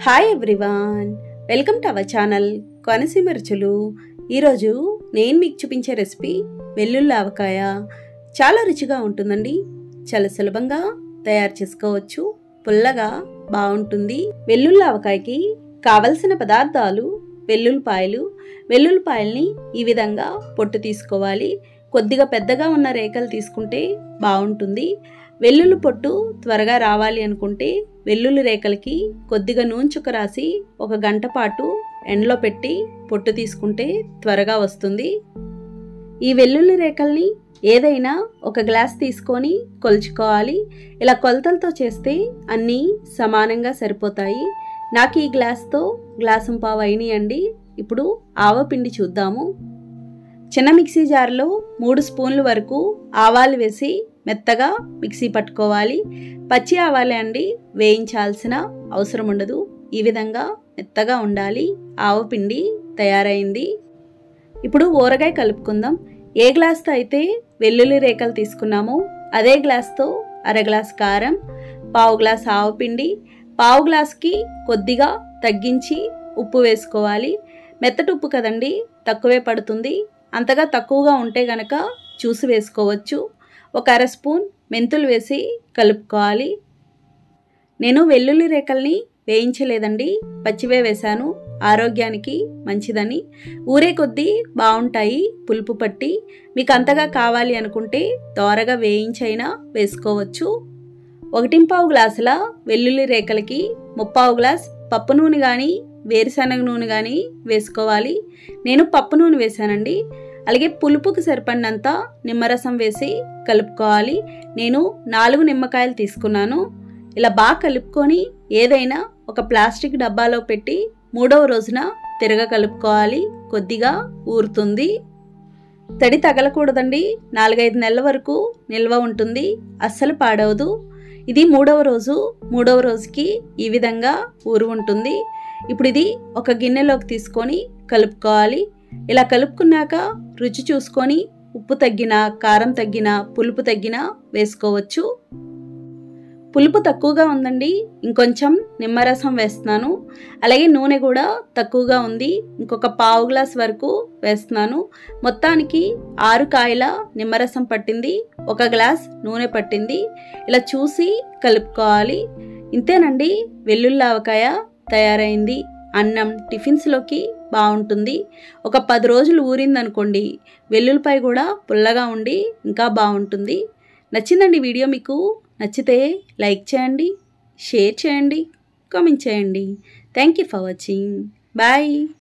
hi everyone welcome to our channel Konaseema రుచులు ఈరోజు నేను మీకు చూపించే రెసిపీ వెల్లుల్లి ఆవకాయ చాలా రుచిగా ఉంటుందండి చాలా సులభంగా తయారు చేసుకోవచ్చు పుల్లగా బాగుంటుంది వెల్లుల్లి ఆవకాయకి కావలసిన పదార్థాలు వెల్లుల్లిపాయలు వెల్లుల్లిపాయల్ని ఈ విధంగా పొట్టు తీసుకోవాలి కొద్దిగా పెద్దగా ఉన్న రేఖలు తీసుకుంటే బాగుంటుంది వెల్లుల్లి పొట్టు త్వరగా రావాలి అనుకుంటే వెల్లుల్లి రేఖలకి కొద్దిగా నూనె చుక్క రాసి ఒక గంట పాటు ఎండలో పెట్టి పొట్టు తీసుకుంటే త్వరగా వస్తుంది ఈ వెల్లుల్లి రేఖల్ని ఏదైనా ఒక గ్లాస్ తీసుకొని కొలుచుకోవాలి ఇలా కొలతలతో చేస్తే అన్నీ సమానంగా సరిపోతాయి నాకు ఈ గ్లాస్తో గ్లాసం పావు అయినాయండి ఇప్పుడు ఆవపిండి చూద్దాము చిన్న మిక్సీ జార్లో మూడు స్పూన్ల వరకు ఆవాలు వేసి మెత్తగా మిక్సీ పట్టుకోవాలి పచ్చి ఆవాలే అండి వేయించాల్సిన అవసరం ఉండదు ఈ విధంగా మెత్తగా ఉండాలి ఆవపిండి తయారైంది ఇప్పుడు ఊరగాయ కలుపుకుందాం ఏ గ్లాస్తో అయితే వెల్లుల్లి రేఖలు తీసుకున్నామో అదే గ్లాస్తో అర గ్లాస్ కారం పావు గ్లాస్ ఆవపిండి పావు గ్లాస్కి కొద్దిగా తగ్గించి ఉప్పు వేసుకోవాలి మెత్తటి ఉప్పు కదండి తక్కువే పడుతుంది అంతగా తక్కువగా ఉంటే గనక చూసి వేసుకోవచ్చు ఒక అర స్పూన్ మెంతులు వేసి కలుపుకోవాలి నేను వెల్లుల్లి రేఖల్ని వేయించలేదండి పచ్చివే వేశాను ఆరోగ్యానికి మంచిదని ఊరే కొద్దీ బాగుంటాయి పులుపు పట్టి మీకు అంతగా కావాలి అనుకుంటే దోరగా వేయించైనా వేసుకోవచ్చు ఒకటింపావు గ్లాసుల వెల్లుల్లి రేఖలకి ముప్పావు గ్లాస్ పప్పు నూనె కానీ వేరుశనగ నూనె కానీ వేసుకోవాలి నేను పప్పు నూనె వేశానండి అలాగే పులుపుకి సరిపడినంత నిమ్మరసం వేసి కలుపుకోవాలి నేను నాలుగు నిమ్మకాయలు తీసుకున్నాను ఇలా బాగా కలుపుకొని ఏదైనా ఒక ప్లాస్టిక్ డబ్బాలో పెట్టి మూడవ రోజున తిరగ కలుపుకోవాలి కొద్దిగా ఊరుతుంది తడి తగలకూడదండి నాలుగైదు నెలల వరకు నిల్వ ఉంటుంది అస్సలు పాడవదు ఇది మూడవ రోజు మూడవ రోజుకి ఈ విధంగా ఊరు ఉంటుంది ఇప్పుడు ఇది ఒక గిన్నెలోకి తీసుకొని కలుపుకోవాలి ఇలా కలుపుకున్నాక రుచి చూసుకొని ఉప్పు తగ్గిన కారం తగ్గిన పులుపు తగ్గిన వేసుకోవచ్చు పులుపు తక్కువగా ఉందండి ఇంకొంచెం నిమ్మరసం వేస్తున్నాను అలాగే నూనె కూడా తక్కువగా ఉంది ఇంకొక పావు గ్లాస్ వరకు వేస్తున్నాను మొత్తానికి ఆరు కాయల నిమ్మరసం పట్టింది ఒక గ్లాస్ నూనె పట్టింది ఇలా చూసి కలుపుకోవాలి ఇంతేనండి వెల్లుల్లి ఆవకాయ తయారైంది అన్నం టిఫిన్స్లోకి బాగుంటుంది ఒక పది రోజులు ఊరిందనుకోండి వెల్లుల్లిపాయ కూడా పుల్లగా ఉండి ఇంకా బాగుంటుంది నచ్చిందండి వీడియో మీకు నచ్చితే లైక్ చేయండి షేర్ చేయండి కామెంట్ చేయండి thank you for watching bye